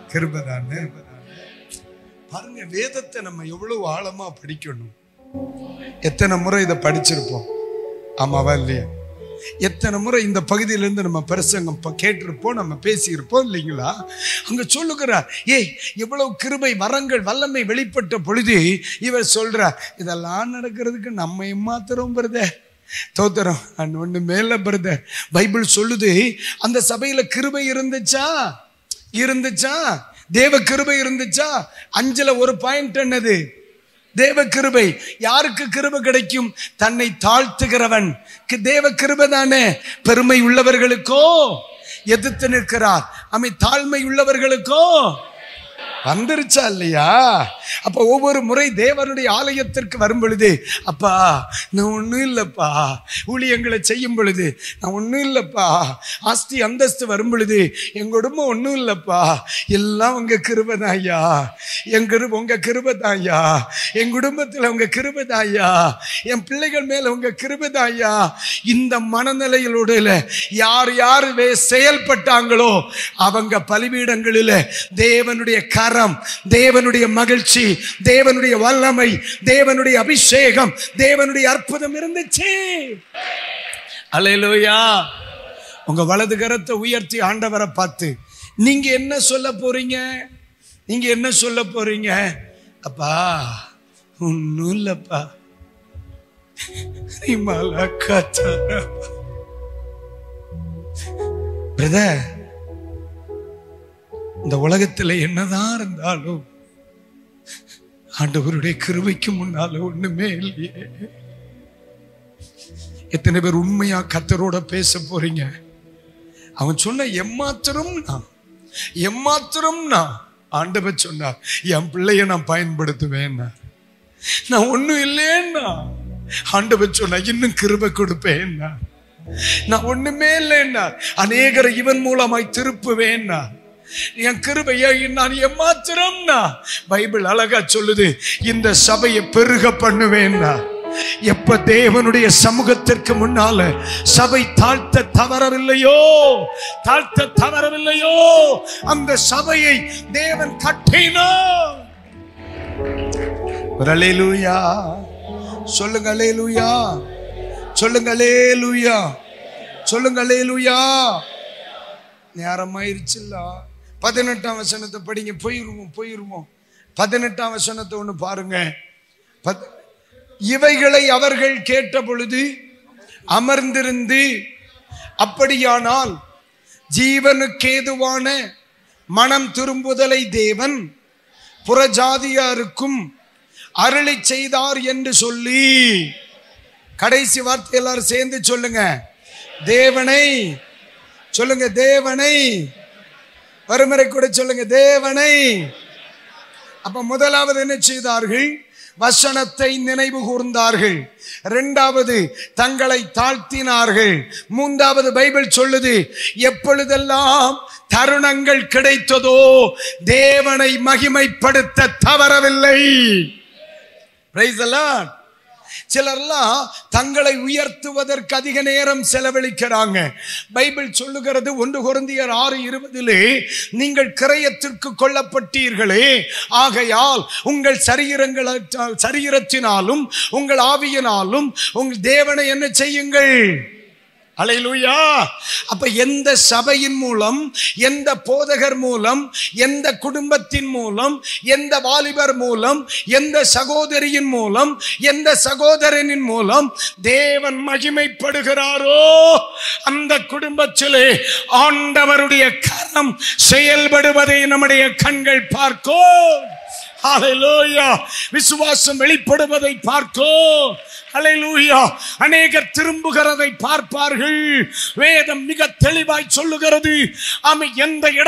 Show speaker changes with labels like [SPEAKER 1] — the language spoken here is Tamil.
[SPEAKER 1] கிருபை தானே பாருங்க வேதத்தை நம்ம எவ்வளவு ஆழமா படிக்கணும் எத்தனை முறை இதை படிச்சிருப்போம் ஆமாவா இல்லையா எத்தனை முறை இந்த பகுதியிலேருந்து நம்ம பிரசங்கம் ப- கேட்டிருப்போம் நம்ம பேசியிருப்போம் இல்லைங்களா அங்க சொல்லுகிறார் ஏய் எவ்வளவு கிருபை வரங்கள் வல்லமை வெளிப்பட்ட பொழுது இவர் சொல்றார் இதெல்லாம் நடக்கிறதுக்கு நம்ம ஏமாத்துறோம் பிரதே தோத்திரம் அண்ட் ஒண்ணு மேல பிரதே பைபிள் சொல்லுது அந்த சபையில கிருபை இருந்துச்சா இருந்துச்சா தேவ கிருபை இருந்துச்சா அஞ்சுல ஒரு பாயிண்ட் என்னது தேவ கிருபை யாருக்கு கிருபை கிடைக்கும் தன்னை தாழ்த்துகிறவன் கு- தேவ கிருபை தானே பெருமை உள்ளவர்களுக்கோ எதிர்த்து நிற்கிறார் அமை தாழ்மை உள்ளவர்களுக்கோ வந்துருச்சா இல்லையா அப்ப ஒவ்வொரு முறை தேவனுடைய ஆலயத்திற்கு வரும் பொழுது அப்பா நான் ஒண்ணும் இல்லப்பா ஊழியங்களை செய்யும் பொழுது நான் ஒண்ணும் இல்லப்பா ஆஸ்தி அந்தஸ்து வரும் பொழுது என் குடும்பம் ஒண்ணும் இல்லப்பா எல்லாம் உங்க கிருபை ஐயா என் கிருப உங்க கிருபை ஐயா என் குடும்பத்துல உங்க கிருபை ஐயா என் பிள்ளைகள் மேல உங்க கிருபை ஐயா இந்த மனநிலைகளோட யார் யார் வே- செயல்பட்டாங்களோ அவங்க பலிபீடங்களில் தேவனுடைய கரம் தேவனுடைய மகிழ்ச்சி தேவனுடைய வல்லமை தேவனுடைய அபிஷேகம் தேவனுடைய அற்புதம் இருந்துச்சு அல்லேலூயா உங்க வலது கரத்தை உயர்த்தி ஆண்டவரை பார்த்து நீங்க என்ன சொல்ல போறீங்க நீங்க என்ன சொல்ல போறீங்க அப்பா ஒன்னும் இல்லப்பா நீ மலக்காச்சாரா பிரதர் இந்த உலகத்துல என்னதான் இருந்தாலும் ஆண்டவருடைய கிருபைக்கு முன்னால ஒண்ணுமே இல்லையே எத்தனை பேர் உண்மையா கத்தரோட பேச போறீங்க அவன் சொன்ன எம்மாத்திரம் நான் எம்மாத்திரம் நான் ஆண்டவர் சொன்னார் என் பிள்ளைய நான் பயன்படுத்துவேன் நான் ஒண்ணும் இல்லைன்னா ஆண்டவர் சொன்னா இன்னும் கிருபை கொடுப்பேன்னா நான் ஒண்ணுமே இல்லைன்னா அநேகரை இவன் மூலமாய் திருப்புவேன்னா என் கிருபையை நான் எம்மாத்திரம்னா பைபிள் அழகா சொல்லுது இந்த சபையை பெருக பண்ணுவேன்னா எப்ப தேவனுடைய சமூகத்திற்கு முன்னால சபை தாழ்த்த தவறவில்லையோ தாழ்த்த தவறவில்லையோ அந்த சபையை தேவன் கட்டினார் ஒரு அல்லேலூயா சொல்லுங்க அல்லேலூயா சொல்லுங்க அல்லேலூயா சொல்லுங்க அல்லேலூயா நேரமாயிருச்சுல்ல பதினெட்டாம் வசனத்தை படிங்க போயிருவோம் போயிருவோம் பதினெட்டாம் வசனத்தை ஒன்று பாருங்க பத்- இவைகளை அவர்கள் கேட்ட பொழுது அமர்ந்திருந்து அப்படியானால் ஜீவனுக்கேதுவான மனம் திரும்புதலை தேவன் புறஜாதியாருக்கும் அருளி செய்தார் என்று சொல்லி கடைசி வார்த்தை எல்லாரும் சேர்ந்து சொல்லுங்க தேவனை சொல்லுங்க தேவனை வறுமுறை கூட சொல்லுங்க தேவனை அப்ப முதலாவது என்ன செய்தார்கள் வசனத்தை நினைவு கூர்ந்தார்கள் இரண்டாவது தங்களை தாழ்த்தினார்கள் மூன்றாவது பைபிள் சொல்லுது எப்பொழுதெல்லாம் தருணங்கள் கிடைத்ததோ தேவனை மகிமைப்படுத்த தவறவில்லை Praise the Lord. சிலர்லாம் தங்களை உயர்த்துவதற்கு அதிக நேரம் செலவழிக்கிறாங்க பைபிள் சொல்லுகிறது ஒன்று குருந்தியர் ஆறு இருபதிலே நீங்கள் கிரயத்திற்கு கொல்லப்பட்டீர்களே ஆகையால் உங்கள் சரீரங்கள சரீரத்தினாலும் உங்கள் ஆவியினாலும் உங்கள் தேவனை என்ன செய்யுங்கள் அலையிலுயா அப்ப எந்த சபையின் மூலம் எந்த போதகர் மூலம் எந்த குடும்பத்தின் மூலம் எந்த வாலிபர் மூலம் எந்த சகோதரியின் மூலம் எந்த சகோதரனின் மூலம் தேவன் மகிமைப்படுகிறாரோ அந்த குடும்பத்திலே ஆண்டவருடைய கரம் செயல்படுவதை நம்முடைய கண்கள் பார்க்கோ ஹalleluya விசுவாசம் வெளிப்படுவதை பார்க்கோ ஹalleluya அநேகர் திரும்புகிறதை பார்ப்பார்கள் வேதம் மிக தெளிவாய் சொல்லுகிறது ஆமை எந்த இட